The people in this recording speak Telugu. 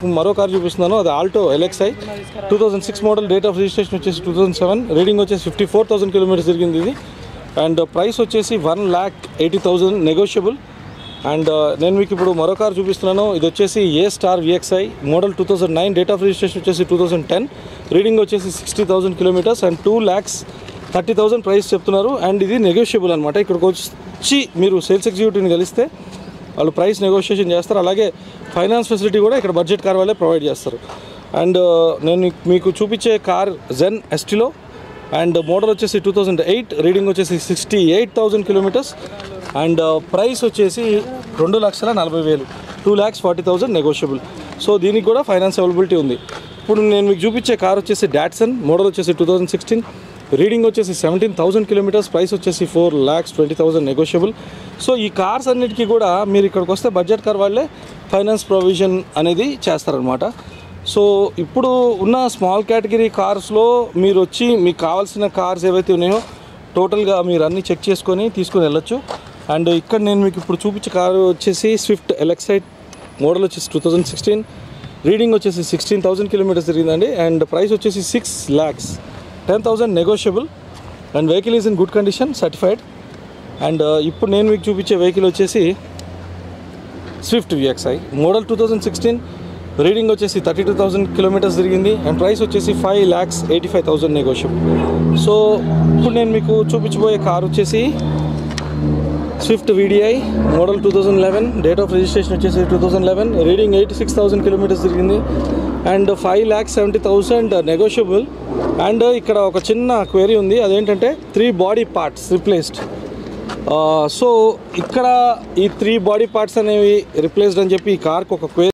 మరో కార్ చూపిస్తున్నాను అది Alto LXI two thousand six model date of registration వచ్చేసి టూ థౌసండ్ సెవెన్ రీడింగ్ వచ్చేసి ఫిఫ్టీ ఫోర్ థౌసండ్ కిలోమీటర్స్ తిరిగింది ఇది అండ్ ప్రైస్ వచ్చేసి one lakh eighty thousand negotiable and నేను మీకు ఇప్పుడు మరో కార్ చూపిస్తున్నాను ఇది వచ్చేసి A Star VXI model two thousand nine date of registration వచ్చేసి టూ థౌసండ్ టెన్ రీడింగ్ వచ్చేసి sixty thousand kilometres and two lakhs thirty thousand price చెప్తున్నారు అండ్ ఇది నెగోషియబుల్ అనమాట ఇక్కడికి వచ్చి మీరు సేల్స్ ఎగ్జిక్యూటివ్ని కలిస్తే వాళ్ళు ప్రైస్ నెగోషియేషన్ చేస్తారు అలాగే ఫైనాన్స్ ఫెసిలిటీ కూడా ఇక్కడ బడ్జెట్ కార్ వాళ్ళే ప్రొవైడ్ చేస్తారు అండ్ నేను మీకు చూపించే car Zen Estilo and model వచ్చేసి టూ థౌజండ్ ఎయిట్ రీడింగ్ వచ్చేసి sixty eight thousand kilometres and price వచ్చేసి రెండు లక్షల నలభై వేలు two lakhs forty thousand negotiable so దీనికి కూడా ఫైనాన్స్ అవైలబిలిటీ ఉంది ఇప్పుడు నేను మీకు చూపించే కార్ వచ్చేసి డాట్సన్ మోడల్ వచ్చేసి టూ థౌజండ్ సిక్స్టీన్ రీడింగ్ వచ్చేసి సెవెంటీన్ థౌసండ్ కిలోమీటర్స్ ప్రైస్ వచ్చేసి four lakhs twenty thousand negotiable so ఈ కార్స్ అన్నిటికీ కూడా మీరు ఇక్కడికి వస్తే బడ్జెట్ కార్ వాళ్ళే ఫైనాన్స్ ప్రొవిజన్ అనేది చేస్తారనమాట సో ఇప్పుడు ఉన్న స్మాల్ కేటగిరీ కార్స్లో మీరు వచ్చి మీకు కావాల్సిన కార్స్ ఏవైతే ఉన్నాయో టోటల్గా మీరు అన్నీ చెక్ చేసుకొని తీసుకొని వెళ్ళొచ్చు అండ్ ఇక్కడ నేను మీకు ఇప్పుడు చూపించే కారు వచ్చేసి స్విఫ్ట్ ఎలక్సైట్ మోడల్ వచ్చేసి టూ థౌజండ్ సిక్స్టీన్ రీడింగ్ వచ్చేసి సిక్స్టీన్ థౌసండ్ కిలోమీటర్స్ తిరిగిందండి అండ్ ప్రైస్ వచ్చేసి six lakhs ten thousand negotiable and vehicle is in good condition certified and ఇప్పుడు నేను మీకు చూపించే వెహికల్ వచ్చేసి Swift VXI model two thousand sixteen reading వచ్చేసి థర్టీ టూ థౌసండ్ కిలోమీటర్స్ తిరిగింది అండ్ ప్రైస్ వచ్చేసి five lakhs eighty five thousand negotiable so ఇప్పుడు నేను మీకు చూపించబోయే కార్ వచ్చేసి Swift VDI model two thousand eleven date of registration వచ్చేసి two thousand eleven reading eighty six thousand kilometres తిరిగింది and five lakhs seventy thousand negotiable and ఇక్కడ ఒక చిన్న క్వెరీ ఉంది అదేంటంటే three body parts replaced so ఇక్కడ ఈ త్రీ బాడీ పార్ట్స్ అనేవి రిప్లేస్డ్ అని చెప్పి ఈ కార్కి ఒక క్వెరీ